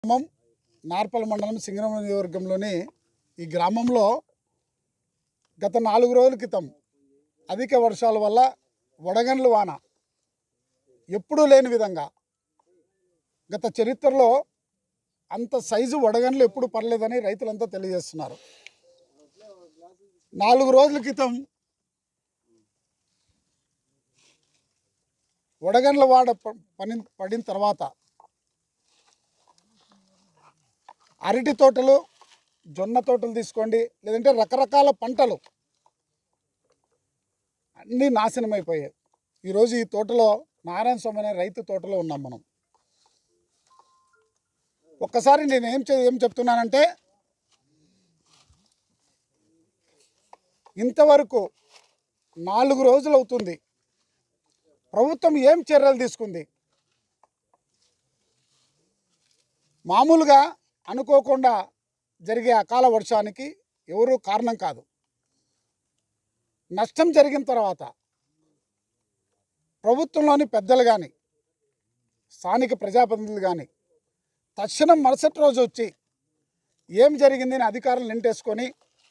గ్రామం నార్పల మండలం సింగరం నియోజకవర్గంలోని ఈ గ్రామంలో గత నాలుగు రోజుల క్రితం అధిక వర్షాల వల్ల వడగండ్ల వాన ఎప్పుడూ లేని విధంగా గత చరిత్రలో అంత సైజు వడగండ్లు ఎప్పుడు పడలేదని రైతులంతా తెలియజేస్తున్నారు నాలుగు రోజుల క్రితం వడగండ్ల వాడ ప- పని పడిన తర్వాత అరటి తోటలు జొన్న తోటలు తీసుకోండి లేదంటే రకరకాల పంటలు అన్నీ నాశనం అయిపోయాయి ఈరోజు ఈ తోటలో నారాయణ స్వామి అనే రైతు తోటలో ఉన్నాం మనం ఒక్కసారి నేను ఏం చే ఏం చెప్తున్నానంటే ఇంతవరకు నాలుగు రోజులు అవుతుంది ప్రభుత్వం ఏం చర్యలు తీసుకుంది మామూలుగా అనుకోకుండా జరిగే అకాల వర్షానికి ఎవరు కారణం కాదు నష్టం జరిగిన తర్వాత ప్రభుత్వంలోని పెద్దలు కానీ స్థానిక ప్రజాప్రతినిధులు కానీ తక్షణం మరుసటి రోజు వచ్చి ఏం జరిగిందని అధికారులు నింటేసుకొని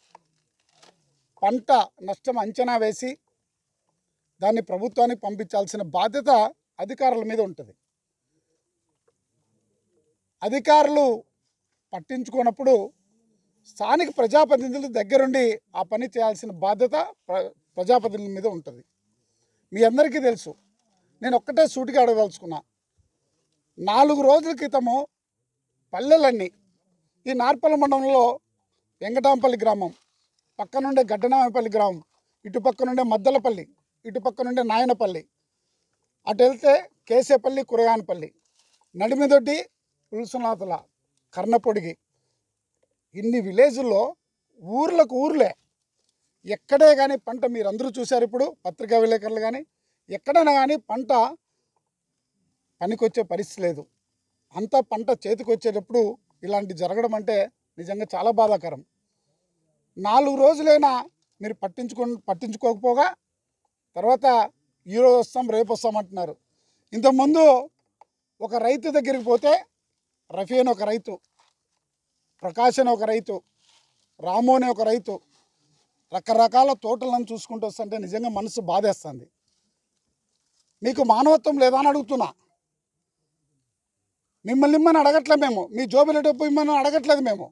పంట నష్టం అంచనా వేసి దాన్ని ప్రభుత్వానికి పంపించాల్సిన బాధ్యత అధికారుల మీద ఉంటుంది అధికారులు పట్టించుకున్నప్పుడు స్థానిక ప్రజాప్రతినిధుల దగ్గరుండి ఆ పని చేయాల్సిన బాధ్యత ప్ర ప్రజాప్రతినిధుల మీద ఉంటుంది మీ అందరికీ తెలుసు నేను ఒక్కటే సూటిగా అడగదలుచుకున్నా నాలుగు రోజుల క్రితము పల్లెలన్నీ ఈ నార్పల మండలంలో వెంకటాంపల్లి గ్రామం పక్కనుండే గడ్డనామపల్లి గ్రామం ఇటు పక్క నుండే మద్దలపల్లి ఇటు పక్క నుండే నాయనపల్లి అటు వెళ్తే కేసేపల్లి కురగానపల్లి నడిమిదొడ్డి పులుసునాథల కర్ణపొడిగి ఇన్ని విలేజుల్లో ఊర్లకు ఊర్లే ఎక్కడే కానీ పంట మీరు అందరూ చూశారు ఇప్పుడు పత్రికా విలేకరులు కానీ ఎక్కడైనా కానీ పంట పనికొచ్చే పరిస్థితి లేదు అంతా పంట చేతికి వచ్చేటప్పుడు ఇలాంటి జరగడం అంటే నిజంగా చాలా బాధాకరం నాలుగు రోజులైనా మీరు పట్టించుకో పట్టించుకోకపోగా తర్వాత ఈరోజు వస్తాం రేపు వస్తాం అంటున్నారు ఇంతకుముందు ఒక రైతు దగ్గరికి పోతే రఫీ అని ఒక రైతు ప్రకాష్ అని ఒక రైతు రాము అని ఒక రైతు రకరకాల తోటలను చూసుకుంటూ వస్తుంటే నిజంగా మనసు బాధేస్తుంది మీకు మానవత్వం లేదా అని అడుగుతున్నా మిమ్మల్ని ఇమ్మని అడగట్లే మేము మీ జోబుల డబ్బు ఇమ్మని అడగట్లేదు మేము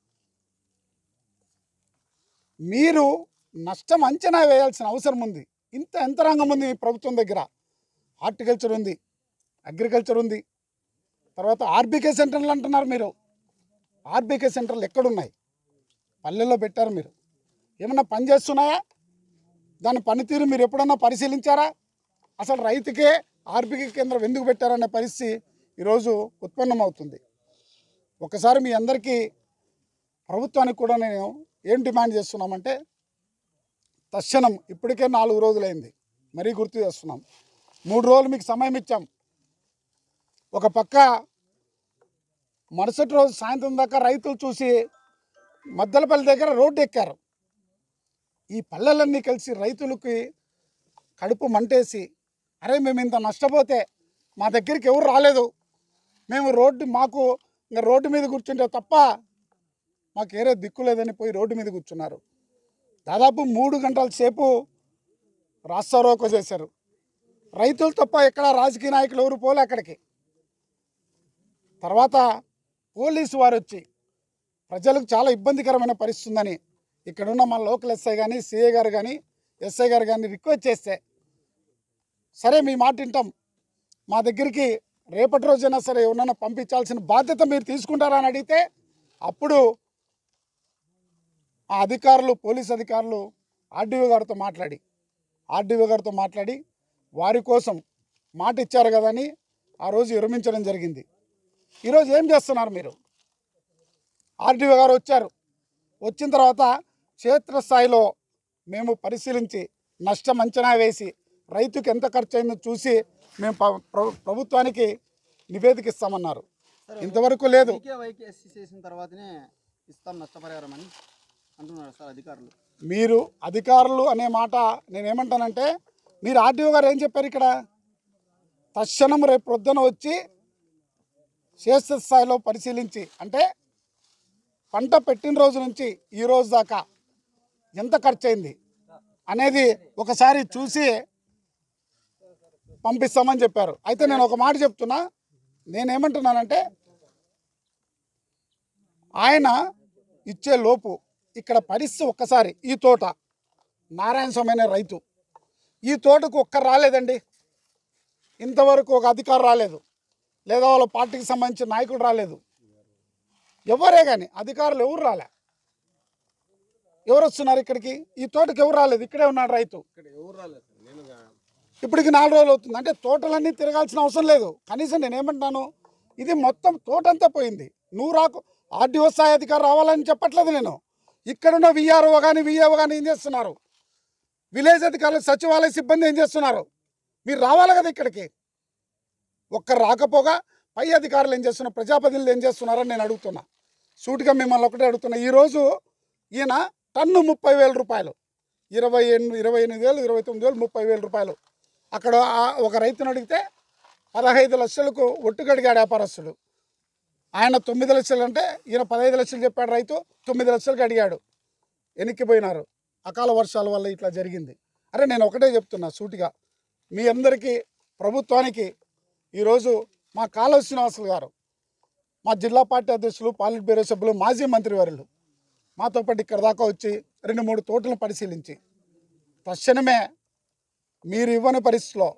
మీరు నష్టం అంచనా వేయాల్సిన అవసరం ఉంది ఇంత యంత్రాంగం ఉంది మీ ప్రభుత్వం దగ్గర హార్టికల్చర్ ఉంది అగ్రికల్చర్ ఉంది తర్వాత ఆర్బీకే సెంటర్లు అంటున్నారు మీరు ఆర్బీకే సెంటర్లు ఎక్కడున్నాయి పల్లెల్లో పెట్టారు మీరు ఏమన్నా పని చేస్తున్నాయా దాని పనితీరు మీరు ఎప్పుడన్నా పరిశీలించారా అసలు రైతుకే ఆర్బీకే కేంద్రం ఎందుకు పెట్టారనే పరిస్థితి ఈరోజు ఉత్పన్నమవుతుంది ఒకసారి మీ అందరికీ ప్రభుత్వానికి కూడా నేను ఏం డిమాండ్ చేస్తున్నామంటే తక్షణం ఇప్పటికే నాలుగు రోజులైంది మరీ గుర్తు చేస్తున్నాం మూడు రోజులు మీకు సమయం ఇచ్చాం ఒక పక్క మరుసటి రోజు సాయంత్రం దాకా రైతులు చూసి మద్దలపల్లి దగ్గర రోడ్డు ఎక్కారు ఈ పల్లెలన్నీ కలిసి రైతులకి కడుపు మంటేసి అరే మేము ఇంత నష్టపోతే మా దగ్గరికి ఎవరు రాలేదు మేము రోడ్డు మాకు ఇంకా రోడ్డు మీద కూర్చుంటే తప్ప మాకు ఏరే దిక్కు లేదని పోయి రోడ్డు మీద కూర్చున్నారు దాదాపు మూడు గంటల సేపు రాస్తారోకో చేశారు రైతులు తప్ప ఎక్కడ రాజకీయ నాయకులు ఎవరు పోలే అక్కడికి తర్వాత పోలీసు వారు వచ్చి ప్రజలకు చాలా ఇబ్బందికరమైన పరిస్థితి ఉందని ఇక్కడున్న మన లోకల్ ఎస్ఐ కానీ సిఐ గారు కానీ ఎస్ఐ గారు కానీ రిక్వెస్ట్ చేస్తే సరే మీ మాట వింటాం మా దగ్గరికి రేపటి రోజైనా సరే ఎవరన్నా పంపించాల్సిన బాధ్యత మీరు తీసుకుంటారా అని అడిగితే అప్పుడు ఆ అధికారులు పోలీస్ అధికారులు ఆర్డీఓ గారితో మాట్లాడి ఆర్డీఓ గారితో మాట్లాడి వారి కోసం మాట ఇచ్చారు కదా అని ఆ రోజు విరమించడం జరిగింది ఈరోజు ఏం చేస్తున్నారు మీరు ఆర్డీఓ గారు వచ్చారు వచ్చిన తర్వాత క్షేత్రస్థాయిలో మేము పరిశీలించి నష్టం అంచనా వేసి రైతుకి ఎంత ఖర్చు అయిందో చూసి మేము ప- ప్ర- ప్రభుత్వానికి నివేదిక ఇస్తామన్నారు ఇంతవరకు లేదు వైకే వైకేఎస్సీ చేసిన తర్వాతనే ఇస్తాం నష్టపరిహారం అని అంటున్నారు సార్ అధికారులు మీరు అధికారులు అనే మాట నేనేమంటానంటే మీరు ఆర్డీఓ గారు ఏం చెప్పారు ఇక్కడ తక్షణం రేపు ప్రొద్దున వచ్చి క్షేత్ర స్థాయిలో పరిశీలించి అంటే పంట పెట్టిన రోజు నుంచి ఈ రోజు దాకా ఎంత ఖర్చు అయింది అనేది ఒకసారి చూసి పంపిస్తామని చెప్పారు అయితే నేను ఒక మాట చెప్తున్నా నేనేమంటున్నానంటే ఆయన ఇచ్చే లోపు ఇక్కడ పరిస్థితి ఒక్కసారి ఈ తోట నారాయణ స్వామి అనే రైతు ఈ తోటకు ఒక్కరు రాలేదండి ఇంతవరకు ఒక అధికారం రాలేదు లేదా వాళ్ళ పార్టీకి సంబంధించిన నాయకుడు రాలేదు ఎవరే కానీ అధికారులు ఎవరు రాలే ఎవరు వస్తున్నారు ఇక్కడికి ఈ తోటకి ఎవరు రాలేదు ఇక్కడే ఉన్నాడు రైతు ఇప్పటికి నాలుగు రోజులు అవుతుంది అంటే తోటలన్నీ తిరగాల్సిన అవసరం లేదు కనీసం నేను ఏమంటున్నాను ఇది మొత్తం తోటంతా పోయింది నువ్వు రాకు ఆర్డీఓ స్థాయి అధికారి రావాలని చెప్పట్లేదు నేను ఇక్కడున్న విఆర్ఓ కానీ విఏఓ కానీ ఏం చేస్తున్నారు విలేజ్ అధికారులు సచివాలయ సిబ్బంది ఏం చేస్తున్నారు మీరు రావాలి కదా ఇక్కడికి ఒక్కరు రాకపోగా పై అధికారులు ఏం చేస్తున్నారు ప్రజాప్రతినిధులు ఏం చేస్తున్నారని నేను అడుగుతున్నా సూటిగా మిమ్మల్ని ఒకటే అడుగుతున్నా ఈరోజు ఈయన టన్ను ముప్పై వేల రూపాయలు ఇరవై ఎనిమిది ఇరవై ఎనిమిది వేలు ఇరవై తొమ్మిది వేలు ముప్పై వేల రూపాయలు అక్కడ ఆ- ఒక రైతును అడిగితే పదహైదు లక్షలకు ఒట్టుగడిగాడు వ్యాపారస్తుడు ఆయన తొమ్మిది లక్షలు అంటే ఈయన పదహైదు లక్షలు చెప్పాడు రైతు తొమ్మిది లక్షలకు అడిగాడు వెనక్కిపోయినారు అకాల వర్షాల వల్ల ఇట్లా జరిగింది అరే నేను ఒకటే చెప్తున్నా సూటిగా మీ అందరికీ ప్రభుత్వానికి ఈరోజు మా కాలువ శ్రీనివాసులు గారు మా జిల్లా పార్టీ అధ్యక్షులు పాలిట్ బ్యూరో సభ్యులు మాజీ మంత్రివర్యులు మాతో పాటు ఇక్కడ దాకా వచ్చి రెండు మూడు తోటలను పరిశీలించి తక్షణమే మీరు ఇవ్వని పరిస్థితిలో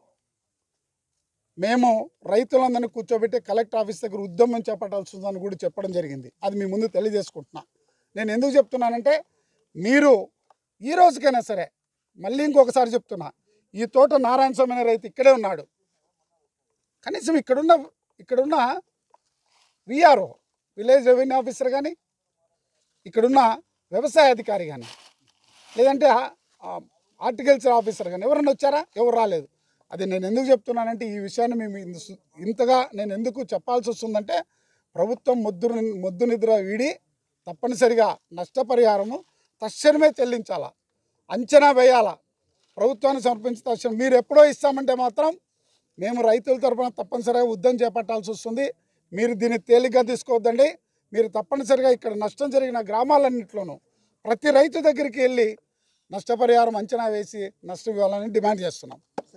మేము రైతులందరినీ కూర్చోబెట్టి కలెక్టర్ ఆఫీస్ దగ్గర ఉద్యమం చేపట్టాల్సి ఉందని కూడా చెప్పడం జరిగింది అది మీ ముందు తెలియజేసుకుంటున్నా నేను ఎందుకు చెప్తున్నానంటే మీరు ఈ రోజుకైనా సరే మళ్ళీ ఇంకొకసారి చెప్తున్నా ఈ తోట నారాయణ స్వామి అనే రైతు ఇక్కడే ఉన్నాడు కనీసం ఇక్కడున్న ఇక్కడున్న విఆర్ఓ విలేజ్ రెవెన్యూ ఆఫీసర్ కానీ ఇక్కడున్న వ్యవసాయ అధికారి కానీ లేదంటే హార్టికల్చర్ ఆఫీసర్ కానీ ఎవరైనా వచ్చారా ఎవరు రాలేదు అది నేను ఎందుకు చెప్తున్నానంటే ఈ విషయాన్ని మేము ఇంత సు- ఇంతగా నేను ఎందుకు చెప్పాల్సి వస్తుందంటే ప్రభుత్వం మొద్దు మొద్దు నిద్ర వీడి తప్పనిసరిగా నష్టపరిహారము తక్షణమే చెల్లించాలా అంచనా వేయాలా ప్రభుత్వాన్ని సమర్పించి తక్షణం మీరు ఎప్పుడో ఇస్తామంటే మాత్రం మేము రైతుల తరపున తప్పనిసరిగా ఉద్యమం చేపట్టాల్సి వస్తుంది మీరు దీన్ని తేలిగ్గా తీసుకోవద్దండి మీరు తప్పనిసరిగా ఇక్కడ నష్టం జరిగిన గ్రామాలన్నింటిలోనూ ప్రతి రైతు దగ్గరికి వెళ్ళి నష్టపరిహారం అంచనా వేసి నష్టం ఇవ్వాలని డిమాండ్ చేస్తున్నాం